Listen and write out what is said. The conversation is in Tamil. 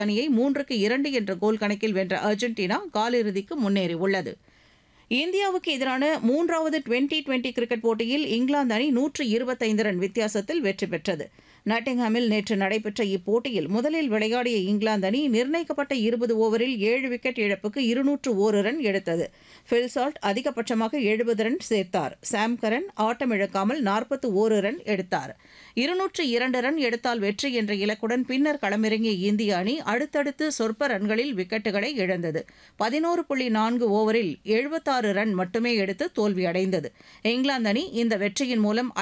அணியை மூன்றுக்கு இரண்டு என்ற கோல் கணக்கில் வென்ற அர்ஜென்டினா காலிறுதிக்கு முன்னேறியுள்ளது இந்தியாவுக்கு எதிரான மூன்றாவது டுவெண்டி டுவெண்டி கிரிக்கெட் போட்டியில் இங்கிலாந்து அணி நூற்று இருபத்தைந்து ரன் வித்தியாசத்தில் வெற்றி பெற்றது நாட்டிங்ஹாமில் நேற்று நடைபெற்ற இப்போட்டியில் முதலில் விளையாடிய இங்கிலாந்து அணி நிர்ணயிக்கப்பட்ட இருபது ஓவரில் ஏழு விக்கெட் இழப்புக்கு இருநூற்று ஒரு ரன் எடுத்தது ஃபில்சால்ட் அதிகபட்சமாக எழுபது ரன் சேர்த்தார் சாம் கரன் ஆட்டமிழக்காமல் நாற்பத்து ஓரு ரன் எடுத்தார் இருநூற்று இரண்டு ரன் எடுத்தால் வெற்றி என்ற இலக்குடன் பின்னர் களமிறங்கிய இந்திய அணி அடுத்தடுத்து சொற்ப ரன்களில் விக்கெட்டுகளை இழந்தது பதினோரு புள்ளி நான்கு ஓவரில் எழுபத்தாறு ரன் மட்டுமே எடுத்து தோல்வியடைந்தது இங்கிலாந்து அணி இந்த வெற்றியின் மூலம்